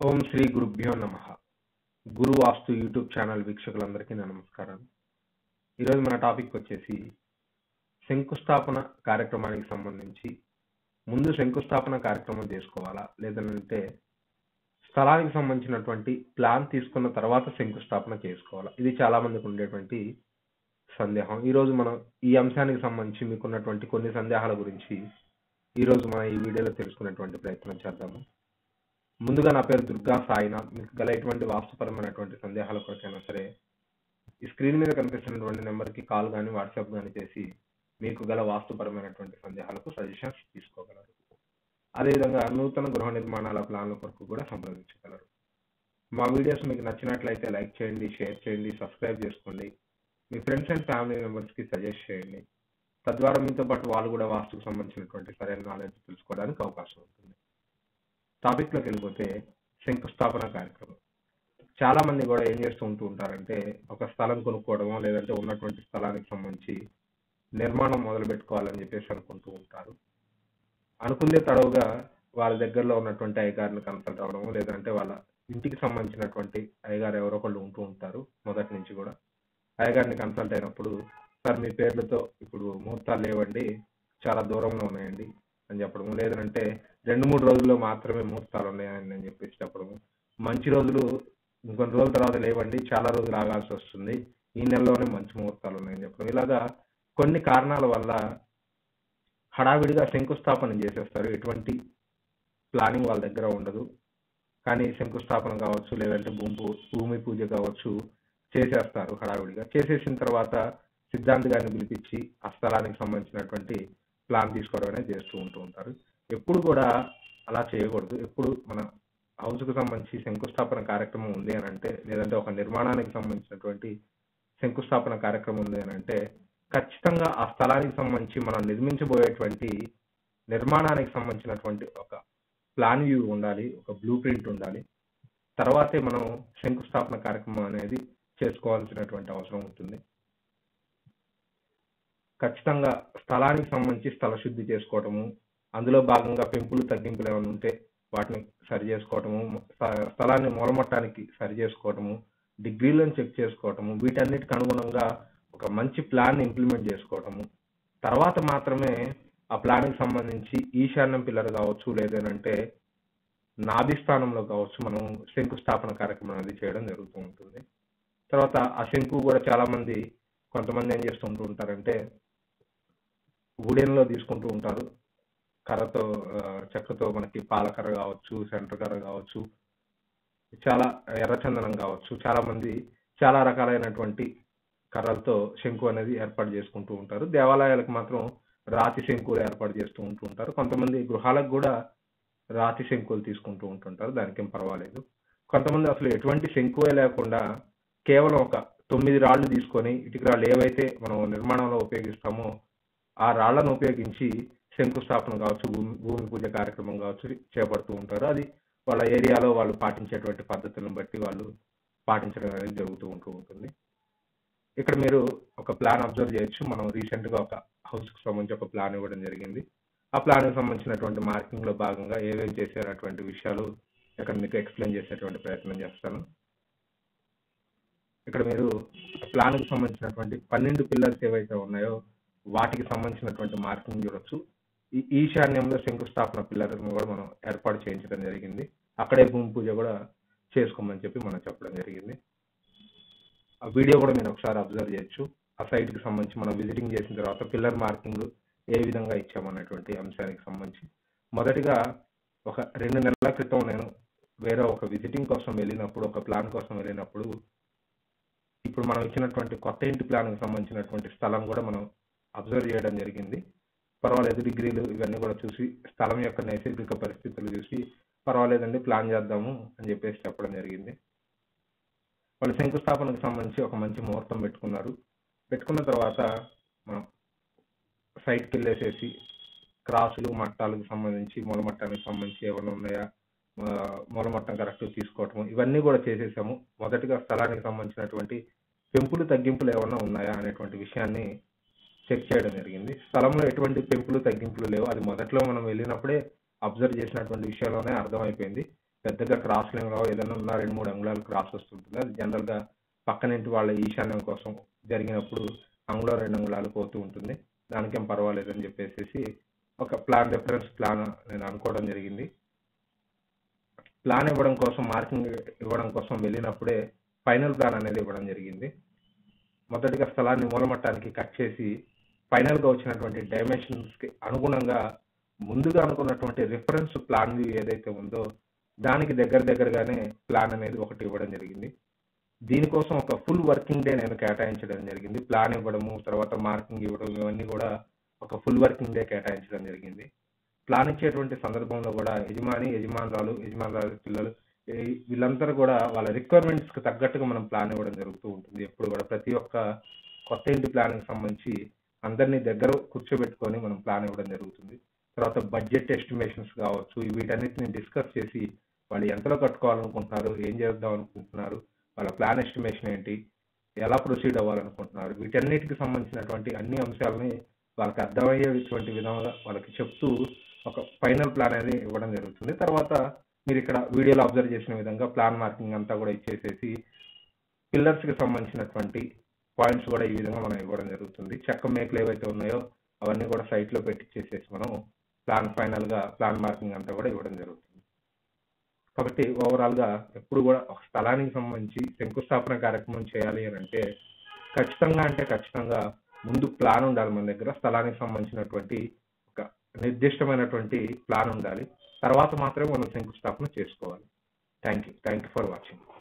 ఓం శ్రీ గురుభ్యో నమ గురు వాస్తు YouTube channel వీక్షకులందరికీ నా నమస్కారం ఈరోజు మన టాపిక్ వచ్చేసి శంకుస్థాపన కార్యక్రమానికి సంబంధించి ముందు శంకుస్థాపన కార్యక్రమం చేసుకోవాలా లేదంటే స్థలానికి సంబంధించినటువంటి ప్లాన్ తీసుకున్న తర్వాత శంకుస్థాపన చేసుకోవాలా ఇది చాలా మందికి ఉండేటువంటి సందేహం ఈరోజు మనం ఈ అంశానికి సంబంధించి మీకున్నటువంటి కొన్ని సందేహాల గురించి ఈరోజు మనం ఈ వీడియోలో తెలుసుకునేటువంటి ప్రయత్నం చేద్దాము ముందుగా నా పేరు దుర్గా సాయినాథ్ మీకు గల ఎటువంటి వాస్తుపరమైనటువంటి సందేహాల కొరకైనా సరే ఈ స్క్రీన్ మీద కనిపిస్తున్నటువంటి నెంబర్కి కాల్ కానీ వాట్సాప్ కానీ చేసి మీకు గల వాస్తుపరమైనటువంటి సందేహాలకు సజెషన్స్ తీసుకోగలరు అదేవిధంగా నూతన గృహ నిర్మాణాల ప్లాన్ల కొరకు కూడా సంప్రదించగలరు మా వీడియోస్ మీకు నచ్చినట్లయితే లైక్ చేయండి షేర్ చేయండి సబ్స్క్రైబ్ చేసుకోండి మీ ఫ్రెండ్స్ అండ్ ఫ్యామిలీ మెంబర్స్కి సజెస్ట్ చేయండి తద్వారా మీతో పాటు వాళ్ళు కూడా వాస్తుకు సంబంధించినటువంటి సరైన నాలెడ్జ్ తెలుసుకోవడానికి అవకాశం ఉంటుంది టాపిక్లోకి వెళ్ళిపోతే శంకుస్థాపన కార్యక్రమం చాలా మంది కూడా ఏం చేస్తూ ఉంటూ ఉంటారంటే ఒక స్థలం కొనుక్కోవడమో లేదంటే ఉన్నటువంటి స్థలానికి సంబంధించి నిర్మాణం మొదలు పెట్టుకోవాలని చెప్పేసి అనుకుంటూ ఉంటారు అనుకుందే తడవుగా వాళ్ళ దగ్గరలో ఉన్నటువంటి అయ్యగారిని కన్సల్ట్ అవ్వడము లేదంటే వాళ్ళ ఇంటికి సంబంధించినటువంటి అయ్యగారు ఎవరో ఒకళ్ళు ఉంటూ ఉంటారు మొదటి నుంచి కూడా అయ్యగారిని కన్సల్ట్ అయినప్పుడు సార్ మీ పేర్లతో ఇప్పుడు ముహూర్తాలు లేవండి చాలా దూరంలో ఉన్నాయండి అని చెప్పడము లేదంటే రెండు మూడు రోజుల్లో మాత్రమే ముహూర్తాలు ఉన్నాయని నేను చెప్పేసి చెప్పడము మంచి రోజులు ఇంకొన్ని రోజుల తర్వాత లేవండి చాలా రోజులు ఆగాల్సి వస్తుంది ఈ నెలలోనే మంచి ముహూర్తాలు ఉన్నాయని చెప్పడం ఇలాగా కొన్ని కారణాల వల్ల హడావిడిగా శంకుస్థాపన చేసేస్తారు ఎటువంటి ప్లానింగ్ వాళ్ళ దగ్గర ఉండదు కానీ శంకుస్థాపన కావచ్చు లేదంటే భూమి భూమి పూజ కావచ్చు చేసేస్తారు హడావిడిగా చేసేసిన తర్వాత సిద్ధాంతి గారిని పిలిపించి ఆ స్థలానికి సంబంధించినటువంటి ప్లాన్ తీసుకోవడం అనేది చేస్తూ ఉంటూ ఉంటారు ఎప్పుడు కూడా అలా చేయకూడదు ఎప్పుడు మన హౌస్కు సంబంధించి శంకుస్థాపన కార్యక్రమం ఉంది అని అంటే లేదంటే ఒక నిర్మాణానికి సంబంధించినటువంటి శంకుస్థాపన కార్యక్రమం ఉంది అని అంటే ఖచ్చితంగా ఆ స్థలానికి సంబంధించి మనం నిర్మించబోయేటువంటి నిర్మాణానికి సంబంధించినటువంటి ఒక ప్లాన్ వ్యూ ఉండాలి ఒక బ్లూ ప్రింట్ ఉండాలి తర్వాతే మనం శంకుస్థాపన కార్యక్రమం అనేది చేసుకోవాల్సినటువంటి అవసరం ఉంటుంది ఖచ్చితంగా స్థలానికి సంబంధించి స్థల శుద్ధి చేసుకోవటము అందులో భాగంగా పెంపులు తగ్గింపులు ఏమైనా ఉంటే వాటిని సరి చేసుకోవటము స్థలాన్ని మూలమట్టానికి సరి చేసుకోవటము డిగ్రీలను చెక్ చేసుకోవటము వీటన్నిటికి అనుగుణంగా ఒక మంచి ప్లాన్ ఇంప్లిమెంట్ చేసుకోవటము తర్వాత మాత్రమే ఆ ప్లాన్కి సంబంధించి ఈశాన్యం పిల్లర్ కావచ్చు లేదంటే నాభి స్థానంలో కావచ్చు మనం శంకుస్థాపన కార్యక్రమం అనేది చేయడం జరుగుతూ ఉంటుంది తర్వాత ఆ శంకు కూడా చాలా మంది కొంతమంది ఏం చేస్తుంటూ ఉంటారంటే వుడెన్లో తీసుకుంటూ ఉంటారు కర్రతో చెక్కతో మనకి పాలకర్ర కావచ్చు సెంటర్ కర్ర కావచ్చు చాలా ఎర్రచందనం కావచ్చు చాలా మంది చాలా రకాలైనటువంటి కర్రలతో శంకు అనేది ఏర్పాటు చేసుకుంటూ ఉంటారు దేవాలయాలకు మాత్రం రాతి శంకులు ఏర్పాటు చేస్తూ ఉంటూ ఉంటారు కొంతమంది గృహాలకు కూడా రాతి శంకులు తీసుకుంటూ ఉంటుంటారు దానికేం పర్వాలేదు కొంతమంది అసలు ఎటువంటి శంకువే లేకుండా కేవలం ఒక తొమ్మిది రాళ్ళు తీసుకొని ఇటుక రాళ్ళు ఏవైతే మనం నిర్మాణంలో ఉపయోగిస్తామో ఆ రాళ్లను ఉపయోగించి శంకుస్థాపన కావచ్చు భూమి భూమి పూజ కార్యక్రమం కావచ్చు చేపడుతూ ఉంటారు అది వాళ్ళ ఏరియాలో వాళ్ళు పాటించేటువంటి పద్ధతులను బట్టి వాళ్ళు పాటించడం అనేది జరుగుతూ ఉంటూ ఉంటుంది ఇక్కడ మీరు ఒక ప్లాన్ అబ్జర్వ్ చేయొచ్చు మనం రీసెంట్గా ఒక హౌస్కి సంబంధించి ఒక ప్లాన్ ఇవ్వడం జరిగింది ఆ ప్లాన్కి సంబంధించినటువంటి మార్కింగ్లో భాగంగా ఏమేమి చేసేటటువంటి విషయాలు ఇక్కడ మీకు ఎక్స్ప్లెయిన్ చేసేటువంటి ప్రయత్నం చేస్తాను ఇక్కడ మీరు ప్లాన్కి సంబంధించినటువంటి పన్నెండు పిల్లర్స్ ఏవైతే ఉన్నాయో వాటికి సంబంధించినటువంటి మార్కింగ్ చూడొచ్చు ఈ ఈశాన్యంలో శంకుస్థాపన పిల్లర్ను కూడా మనం ఏర్పాటు చేయించడం జరిగింది అక్కడే భూమి పూజ కూడా చేసుకోమని చెప్పి మనం చెప్పడం జరిగింది ఆ వీడియో కూడా మీరు ఒకసారి అబ్జర్వ్ చేయొచ్చు ఆ సైట్కి సంబంధించి మనం విజిటింగ్ చేసిన తర్వాత పిల్లర్ మార్కింగ్ ఏ విధంగా ఇచ్చామన్నటువంటి అంశానికి సంబంధించి మొదటిగా ఒక రెండు నెలల క్రితం నేను వేరే ఒక విజిటింగ్ కోసం వెళ్ళినప్పుడు ఒక ప్లాన్ కోసం వెళ్ళినప్పుడు ఇప్పుడు మనం ఇచ్చినటువంటి కొత్త ఇంటి ప్లాన్కి సంబంధించినటువంటి స్థలం కూడా మనం అబ్జర్వ్ చేయడం జరిగింది పర్వాలేదు డిగ్రీలు ఇవన్నీ కూడా చూసి స్థలం యొక్క నైసర్గిక పరిస్థితులు చూసి పర్వాలేదండి ప్లాన్ చేద్దాము అని చెప్పేసి చెప్పడం జరిగింది వాళ్ళు శంకుస్థాపనకు సంబంధించి ఒక మంచి ముహూర్తం పెట్టుకున్నారు పెట్టుకున్న తర్వాత మనం సైట్కి వెళ్ళేసేసి క్రాసులు మట్టాలకు సంబంధించి మూలమట్టానికి సంబంధించి ఏమైనా ఉన్నాయా మూలమట్టం కరెక్ట్ తీసుకోవటము ఇవన్నీ కూడా చేసేసాము మొదటిగా స్థలానికి సంబంధించినటువంటి పెంపులు తగ్గింపులు ఏమైనా ఉన్నాయా అనేటువంటి విషయాన్ని చెక్ చేయడం జరిగింది స్థలంలో ఎటువంటి పెంపులు తగ్గింపులు లేవు అది మొదట్లో మనం వెళ్ళినప్పుడే అబ్జర్వ్ చేసినటువంటి విషయంలోనే అర్థమైపోయింది పెద్దగా క్రాస్ లైన్లో ఏదైనా ఉన్న రెండు మూడు అంగుళాలు క్రాస్ వస్తుంటుంది అది జనరల్గా పక్కనింటి వాళ్ళ ఈశాన్యం కోసం జరిగినప్పుడు అంగుళం రెండు అంగుళాలు పోతూ ఉంటుంది దానికేం పర్వాలేదని చెప్పేసి ఒక ప్లాన్ రిఫరెన్స్ ప్లాన్ నేను అనుకోవడం జరిగింది ప్లాన్ ఇవ్వడం కోసం మార్కింగ్ ఇవ్వడం కోసం వెళ్ళినప్పుడే ఫైనల్ ప్లాన్ అనేది ఇవ్వడం జరిగింది మొదటిగా స్థలాన్ని మూలమట్టానికి కట్ చేసి ఫైనల్గా వచ్చినటువంటి డైమెన్షన్స్కి అనుగుణంగా ముందుగా అనుకున్నటువంటి రిఫరెన్స్ ప్లాన్ ఏదైతే ఉందో దానికి దగ్గర దగ్గరగానే ప్లాన్ అనేది ఒకటి ఇవ్వడం జరిగింది దీనికోసం ఒక ఫుల్ వర్కింగ్ డే నేను కేటాయించడం జరిగింది ప్లాన్ ఇవ్వడము తర్వాత మార్కింగ్ ఇవ్వడం ఇవన్నీ కూడా ఒక ఫుల్ వర్కింగ్ డే కేటాయించడం జరిగింది ప్లాన్ ఇచ్చేటువంటి సందర్భంలో కూడా యజమాని యజమానురాలు యజమానురాలు పిల్లలు ఈ- వీళ్ళందరూ కూడా వాళ్ళ రిక్వైర్మెంట్స్ కి తగ్గట్టుగా మనం ప్లాన్ ఇవ్వడం జరుగుతూ ఉంటుంది ఎప్పుడు కూడా ప్రతి ఒక్క కొత్త ఇంటి ప్లాన్ కి సంబంధించి అందరినీ దగ్గర కూర్చోబెట్టుకొని మనం ప్లాన్ ఇవ్వడం జరుగుతుంది తర్వాత బడ్జెట్ ఎస్టిమేషన్స్ కావచ్చు వీటన్నిటిని డిస్కస్ చేసి వాళ్ళు ఎంతలో కట్టుకోవాలనుకుంటున్నారు ఏం చేద్దాం అనుకుంటున్నారు వాళ్ళ ప్లాన్ ఎస్టిమేషన్ ఏంటి ఎలా ప్రొసీడ్ అవ్వాలనుకుంటున్నారు వీటన్నిటికి సంబంధించినటువంటి అన్ని అంశాలని వాళ్ళకి అర్థమయ్యేటువంటి విధంగా వాళ్ళకి చెప్తూ ఒక ఫైనల్ ప్లాన్ అనేది ఇవ్వడం జరుగుతుంది తర్వాత మీరు ఇక్కడ వీడియోలో అబ్జర్వ్ చేసిన విధంగా ప్లాన్ మార్కింగ్ అంతా కూడా ఇచ్చేసేసి పిల్లర్స్ కి సంబంధించినటువంటి పాయింట్స్ కూడా ఈ విధంగా మనం ఇవ్వడం జరుగుతుంది చెక్క మేకలు ఏవైతే ఉన్నాయో అవన్నీ కూడా సైట్ లో పెట్టించేసేసి మనం ప్లాన్ ఫైనల్ గా ప్లాన్ మార్కింగ్ అంతా కూడా ఇవ్వడం జరుగుతుంది కాబట్టి ఓవరాల్ గా ఎప్పుడు కూడా ఒక స్థలానికి సంబంధించి శంకుస్థాపన కార్యక్రమం చేయాలి అని అంటే ఖచ్చితంగా అంటే ఖచ్చితంగా ముందు ప్లాన్ ఉండాలి మన దగ్గర స్థలానికి సంబంధించినటువంటి ఒక నిర్దిష్టమైనటువంటి ప్లాన్ ఉండాలి తర్వాత మాత్రమే మనం శంకుస్థాపన చేసుకోవాలి thank you thank you for watching